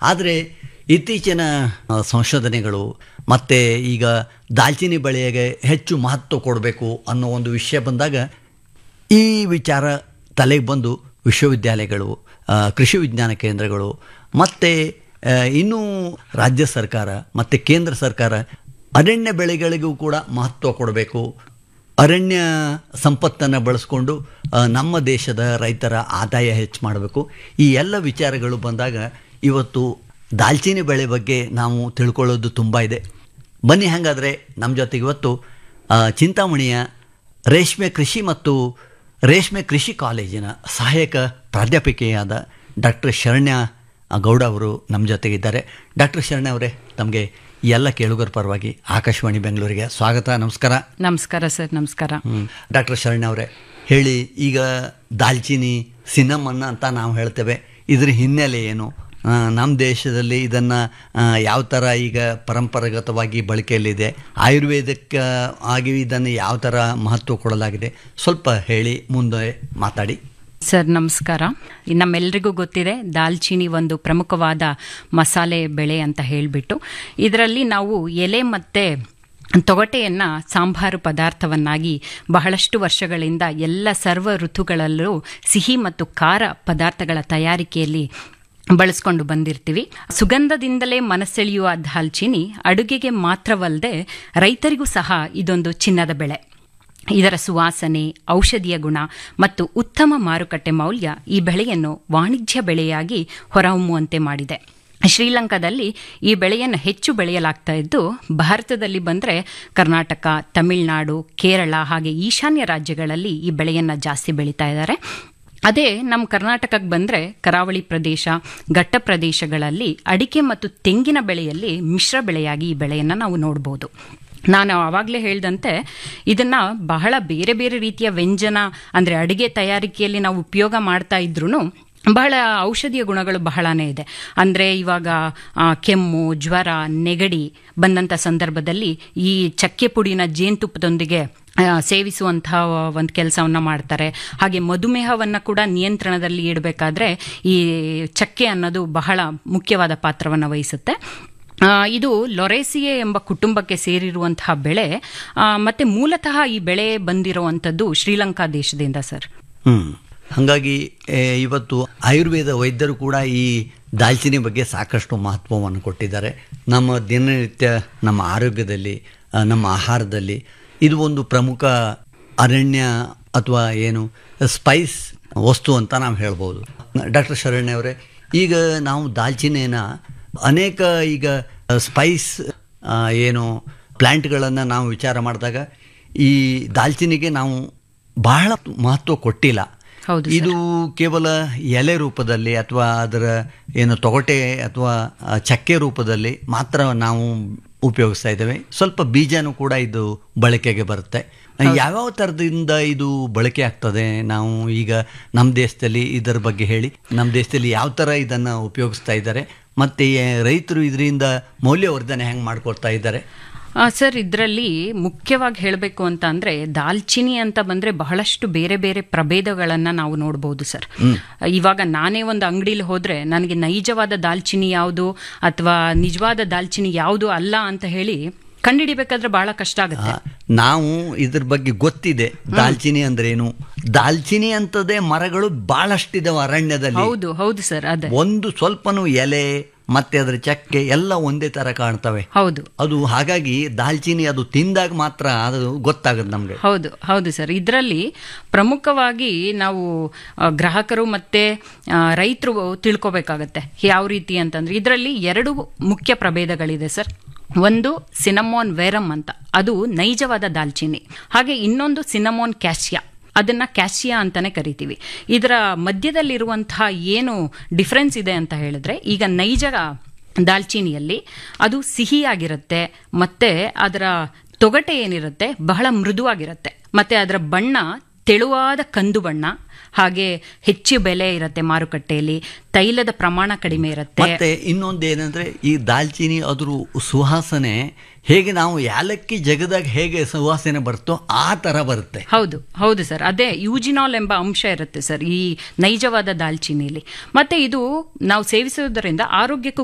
ಆದರೆ ಇತ್ತೀಚಿನ ಆ, ಸಂಶೋಧನೆಗಳು ಮತ್ತು ಈಗ ದಾಲ್ಚಿನ್ನಿ ಬೆಳೆಗೆ ಹೆಚ್ಚು ಮಹತ್ವ ಕೊಡಬೇಕು ಅನ್ನೋ ಒಂದು ವಿಷಯ ಬಂದಾಗ ಈ ವಿಚಾರ ತಲೆಗೆ ಬಂದು ವಿಶ್ವವಿದ್ಯಾಲಯಗಳು ಆ, ಕೃಷಿ ವಿಜ್ಞಾನ ಕೇಂದ್ರಗಳು ಮತ್ತು ಇನ್ನೂ ರಾಜ್ಯ ಸರ್ಕಾರ ಮತ್ತು ಕೇಂದ್ರ ಸರ್ಕಾರ ಅರಣ್ಯ ಬೆಳೆಗಳಿಗೂ ಕೂಡ ಮಹತ್ವ ಕೊಡಬೇಕು ಅರಣ್ಯ ಸಂಪತ್ತನ್ನು ಬಳಸ್ಕೊಂಡು ಆ, ನಮ್ಮ ದೇಶದ ರೈತರ ಆದಾಯ ಹೆಚ್ಚು ಮಾಡಬೇಕು ಈ ಎಲ್ಲ ವಿಚಾರಗಳು ಬಂದಾಗ ಇವತ್ತು ದಾಲ್ಚಿನ್ನಿ ಬೆಳೆ ಬಗ್ಗೆ ನಾವು ತಿಳ್ಕೊಳ್ಳೋದು ತುಂಬ ಇದೆ ಬನ್ನಿ ಹಾಗಾದರೆ ನಮ್ಮ ಜೊತೆಗೆ ಇವತ್ತು ಆ, ಚಿಂತಾಮಣಿಯ ರೇಷ್ಮೆ ಕೃಷಿ ಮತ್ತು ರೇಷ್ಮೆ ಕೃಷಿ ಕಾಲೇಜಿನ ಸಹಾಯಕ ಪ್ರಾಧ್ಯಾಪಕಿಯಾದ ಡಾಕ್ಟರ್ ಶರಣ್ಯ ಗೌಡ ಅವರು ನಮ್ಮ ಜೊತೆಗಿದ್ದಾರೆ ಡಾಕ್ಟರ್ ಶರಣ್ಯ ಅವರೇ ತಮಗೆ ಈ ಎಲ್ಲ ಕೇಳುಗರ ಪರವಾಗಿ ಆಕಾಶವಾಣಿ ಬೆಂಗಳೂರಿಗೆ ಸ್ವಾಗತ ನಮಸ್ಕಾರ ನಮಸ್ಕಾರ ಸರ್ ನಮಸ್ಕಾರ ಡಾಕ್ಟರ್ ಶರಣ್ಯ ಅವರೇ ಹೇಳಿ ಈಗ ದಾಲ್ಚಿನಿ ಸಿನಮನ್ನ ಅಂತ ನಾವು ಹೇಳ್ತೇವೆ ಇದ್ರ ಹಿನ್ನೆಲೆ ಏನು ಆ, ನಮ್ಮ ದೇಶದಲ್ಲಿ ಇದನ್ನು ಯಾವ ಥರ ಈಗ ಪರಂಪರಾಗತವಾಗಿ ಬಳಕೆಯಲ್ಲಿದೆ ಆಯುರ್ವೇದಕ್ಕೆ ಆಗಿ ಇದನ್ನು ಯಾವ ಥರ ಮಹತ್ವ ಕೊಡಲಾಗಿದೆ ಸ್ವಲ್ಪ ಹೇಳಿ ಮುಂದೆ ಮಾತಾಡಿ ಸರ್ ನಮಸ್ಕಾರ ಈ ನಮ್ಮೆಲ್ರಿಗೂ ಗೊತ್ತಿದೆ ದಾಲ್ಚಿನಿ ಒಂದು ಪ್ರಮುಖವಾದ ಮಸಾಲೆ ಬೆಳೆ ಅಂತ ಹೇಳಿಬಿಟ್ಟು ಇದರಲ್ಲಿ ನಾವು ಎಲೆ ಮತ್ತು ತೊಗಟೆಯನ್ನ ಸಾಂಬಾರು ಪದಾರ್ಥವನ್ನಾಗಿ ಬಹಳಷ್ಟು ವರ್ಷಗಳಿಂದ ಎಲ್ಲ ಸರ್ವ ಋತುಗಳಲ್ಲೂ ಸಿಹಿ ಮತ್ತು ಖಾರ ಪದಾರ್ಥಗಳ ತಯಾರಿಕೆಯಲ್ಲಿ ಬಳಸ್ಕೊಂಡು ಬಂದಿರ್ತೀವಿ ಸುಗಂಧದಿಂದಲೇ ಮನಸೆಳೆಯುವ ದಾಲ್ಚಿನಿ ಅಡುಗೆಗೆ ಮಾತ್ರವಲ್ಲದೆ ರೈತರಿಗೂ ಸಹ ಇದೊಂದು ಚಿನ್ನದ ಬೆಳೆ ಇದರ ಸುವಾಸನೆ ಔಷಧಿಯ ಗುಣ ಮತ್ತು ಉತ್ತಮ ಮಾರುಕಟ್ಟೆ ಮೌಲ್ಯ ಈ ಬೆಳೆಯನ್ನು ವಾಣಿಜ್ಯ ಬೆಳೆಯಾಗಿ ಹೊರಹೊಮ್ಮುವಂತೆ ಮಾಡಿದೆ ಶ್ರೀಲಂಕಾದಲ್ಲಿ ಈ ಬೆಳೆಯನ್ನು ಹೆಚ್ಚು ಬೆಳೆಯಲಾಗ್ತಾ ಇದ್ದು ಭಾರತದಲ್ಲಿ ಬಂದರೆ ಕರ್ನಾಟಕ ತಮಿಳುನಾಡು ಕೇರಳ ಹಾಗೆ ಈಶಾನ್ಯ ರಾಜ್ಯಗಳಲ್ಲಿ ಈ ಬೆಳೆಯನ್ನು ಜಾಸ್ತಿ ಬೆಳೀತಾ ಇದ್ದಾರೆ ಅದೇ ನಮ್ಮ ಕರ್ನಾಟಕಕ್ಕೆ ಬಂದರೆ ಕರಾವಳಿ ಪ್ರದೇಶ ಘಟ್ಟ ಪ್ರದೇಶಗಳಲ್ಲಿ ಅಡಿಕೆ ಮತ್ತು ತೆಂಗಿನ ಬೆಳೆಯಲ್ಲಿ ಮಿಶ್ರ ಬೆಳೆಯಾಗಿ ಈ ಬೆಳೆಯನ್ನು ನಾವು ನೋಡ್ಬೋದು ನಾನು ಆವಾಗಲೇ ಹೇಳ್ದಂತೆ ಇದನ್ನು ಬಹಳ ಬೇರೆ ಬೇರೆ ರೀತಿಯ ವ್ಯಂಜನ ಅಂದರೆ ಅಡುಗೆ ತಯಾರಿಕೆಯಲ್ಲಿ ನಾವು ಉಪಯೋಗ ಮಾಡ್ತಾ ಇದ್ರೂ ಬಹಳ ಔಷಧಿಯ ಗುಣಗಳು ಬಹಳನೇ ಇದೆ ಅಂದರೆ ಇವಾಗ ಆ, ಕೆಮ್ಮು ಜ್ವರ ನೆಗಡಿ ಬಂದಂಥ ಸಂದರ್ಭದಲ್ಲಿ ಈ ಚಕ್ಕೆ ಪುಡಿನ ಜೇನುತುಪ್ಪದೊಂದಿಗೆ ಆ, ಸೇವಿಸುವಂತಹ ಒಂದು ಕೆಲಸವನ್ನು ಮಾಡ್ತಾರೆ ಹಾಗೆ ಮಧುಮೇಹವನ್ನು ಕೂಡ ನಿಯಂತ್ರಣದಲ್ಲಿ ಇಡಬೇಕಾದ್ರೆ ಈ ಚಕ್ಕೆ ಅನ್ನೋದು ಬಹಳ ಮುಖ್ಯವಾದ ಪಾತ್ರವನ್ನು ವಹಿಸುತ್ತೆ ಆ, ಇದು ಲೊರೇಸಿಯೆ ಎಂಬ ಕುಟುಂಬಕ್ಕೆ ಸೇರಿರುವಂತಹ ಬೆಳೆ ಆ, ಮತ್ತೆ ಮೂಲತಃ ಈ ಬೆಳೆ ಬಂದಿರುವಂಥದ್ದು ಶ್ರೀಲಂಕಾ ದೇಶದಿಂದ ಸರ್ ಹ್ಞೂ ಹಾಗಾಗಿ ಏ, ಇವತ್ತು ಆಯುರ್ವೇದ ವೈದ್ಯರು ಕೂಡ ಈ ದಾಲ್ಚಿನ್ನಿ ಬಗ್ಗೆ ಸಾಕಷ್ಟು ಮಹತ್ವವನ್ನು ಕೊಟ್ಟಿದ್ದಾರೆ ನಮ್ಮ ದಿನನಿತ್ಯ ನಮ್ಮ ಆರೋಗ್ಯದಲ್ಲಿ ಆ, ನಮ್ಮ ಆಹಾರದಲ್ಲಿ ಇದು ಒಂದು ಪ್ರಮುಖ ಅರಣ್ಯ ಅಥವಾ ಏನು ಸ್ಪೈಸ್ ವಸ್ತು ಅಂತ ನಾವು ಹೇಳ್ಬೋದು ಡಾಕ್ಟರ್ ಶರಣ್ಯ ಅವರೇ ಈಗ ನಾವು ದಾಲ್ಚಿನ್ನಿನ ಅನೇಕ ಈಗ ಸ್ಪೈಸ್ ಏನು ಪ್ಲ್ಯಾಂಟ್ಗಳನ್ನು ನಾವು ವಿಚಾರ ಮಾಡಿದಾಗ ಈ ದಾಲ್ಚಿನ್ನಿಗೆ ನಾವು ಬಹಳ ಮಹತ್ವ ಕೊಟ್ಟಿಲ್ಲ ಹೌದು ಇದು ಕೇವಲ ಎಲೆ ರೂಪದಲ್ಲಿ ಅಥವಾ ಅದರ ಏನು ತೊಗಟೆ ಅಥವಾ ಆ, ಚಕ್ಕೆ ರೂಪದಲ್ಲಿ ಮಾತ್ರ ನಾವು ಉಪಯೋಗಿಸ್ತಾ ಇದ್ದೇವೆ ಸ್ವಲ್ಪ ಬೀಜನೂ ಕೂಡ ಇದು ಬಳಕೆಗೆ ಬರುತ್ತೆ ಯಾವ್ಯಾವ ಥರದಿಂದ ಇದು ಬಳಕೆ ಆಗ್ತದೆ ನಾವು ಈಗ ನಮ್ಮ ದೇಶದಲ್ಲಿ ಇದರ ಬಗ್ಗೆ ಹೇಳಿ ನಮ್ಮ ದೇಶದಲ್ಲಿ ಯಾವ ಥರ ಇದನ್ನು ಉಪಯೋಗಿಸ್ತಾ ಇದ್ದಾರೆ ಮತ್ತು ರೈತರು ಇದರಿಂದ ಮೌಲ್ಯವರ್ಧನೆ ಹೆಂಗೆ ಮಾಡ್ಕೊಳ್ತಾ ಇದ್ದಾರೆ ಆ, ಸರ್ ಇದರಲ್ಲಿ ಮುಖ್ಯವಾಗಿ ಹೇಳಬೇಕು ಅಂತ ಅಂದರೆ ದಾಲ್ಚಿನಿ ಅಂತ ಬಂದರೆ ಬಹಳಷ್ಟು ಬೇರೆ ಬೇರೆ ಪ್ರಭೇದಗಳನ್ನು ನಾವು ನೋಡ್ಬೋದು ಸರ್ ಇವಾಗ ನಾನೇ ಒಂದು ಅಂಗಡಿಲಿ ಹೋದರೆ ನನಗೆ ನೈಜವಾದ ದಾಲ್ಚಿನಿ ಯಾವುದು ಅಥವಾ ನಿಜವಾದ ದಾಲ್ಚಿನಿ ಯಾವುದು ಅಲ್ಲ ಅಂತ ಹೇಳಿ ಕಂಡುಹಿಡಿಬೇಕಾದ್ರೆ ಬಹಳ ಕಷ್ಟ ಆಗುತ್ತೆ ಆ, ನಾವು ಇದ್ರ ಬಗ್ಗೆ ಗೊತ್ತಿದೆ ದಾಲ್ಚಿನಿ ಅಂದ್ರೇನು ದಾಲ್ಚಿನಿ ಅಂತದೇ ಮರಗಳು ಬಹಳಷ್ಟಿದಾವೆ ಅರಣ್ಯದಲ್ಲಿ ಹೌದು ಹೌದು ಸರ್ ಅದೇ ಒಂದು ಸ್ವಲ್ಪನೂ ಎಲೆ ಮತ್ತೆ ಅದರ ಚಕ್ಕೆ ಎಲ್ಲ ಒಂದೇ ತರ ಕಾಣ್ತವೆ ಹೌದು ಅದು ಹಾಗಾಗಿ ದಾಲ್ಚಿನಿ ಅದು ತಿಂದಾಗ ಮಾತ್ರ ಅದು ಗೊತ್ತಾಗುತ್ತೆ ನಮಗೆ ಹೌದು ಹೌದು ಸರ್ ಇದರಲ್ಲಿ ಪ್ರಮುಖವಾಗಿ ನಾವು ಆ, ಗ್ರಾಹಕರು ಮತ್ತೆ ಆ, ರೈತರು ತಿಳ್ಕೊಬೇಕಾಗತ್ತೆ ಯಾವ ರೀತಿ ಅಂತಂದ್ರೆ ಇದರಲ್ಲಿ ಎರಡು ಮುಖ್ಯ ಪ್ರಭೇದಗಳಿದೆ ಸರ್ ಒಂದು ಸಿನಮೋನ್ ವೇರಮ್ ಅಂತ ಅದು ನೈಜವಾದ ದಾಲ್ಚಿನ್ನಿ ಹಾಗೆ ಇನ್ನೊಂದು ಸಿನಮೋನ್ ಕ್ಯಾಶಿಯಾ ಅದನ್ನ ಕ್ಯಾಶಿಯಾ ಅಂತಾನೆ ಕರಿತೀವಿ ಇದರ ಮಧ್ಯದಲ್ಲಿರುವಂತಹ ಏನು ಡಿಫ್ರೆನ್ಸ್ ಇದೆ ಅಂತ ಹೇಳಿದ್ರೆ ಈಗ ನೈಜ ದಾಲ್ಚಿನಿಯಲ್ಲಿ ಅದು ಸಿಹಿಯಾಗಿರುತ್ತೆ ಮತ್ತೆ ಅದರ ತೊಗಟೆ ಏನಿರುತ್ತೆ ಬಹಳ ಮೃದುವಾಗಿರುತ್ತೆ ಮತ್ತೆ ಅದರ ಬಣ್ಣ ತೆಳುವಾದ ಕಂದು ಬಣ್ಣ ಹಾಗೆ ಹೆಚ್ಚು ಬೆಲೆ ಇರುತ್ತೆ ಮಾರುಕಟ್ಟೆಯಲ್ಲಿ ತೈಲದ ಪ್ರಮಾಣ ಕಡಿಮೆ ಇರುತ್ತೆ ಮತ್ತೆ ಇನ್ನೊಂದು ಏನಂದ್ರೆ ಈ ದಾಲ್ಚಿನಿ ಅದ್ರ ಸುವಾಸನೆ ಹೇಗೆ ನಾವು ಯಾಲಕ್ಕಿ ಜಗದಾಗ ಹೇಗೆ ಸುವಾಸನೆ ಬರುತ್ತೋ ಆ ತರ ಬರುತ್ತೆ ಹೌದು ಹೌದು ಸರ್ ಅದೇ ಯೂಜಿನಾಲ್ ಎಂಬ ಅಂಶ ಇರುತ್ತೆ ಸರ್ ಈ ನೈಜವಾದ ದಾಲ್ಚಿನಿಯಲ್ಲಿ ಮತ್ತೆ ಇದು ನಾವು ಸೇವಿಸುವುದರಿಂದ ಆರೋಗ್ಯಕ್ಕೂ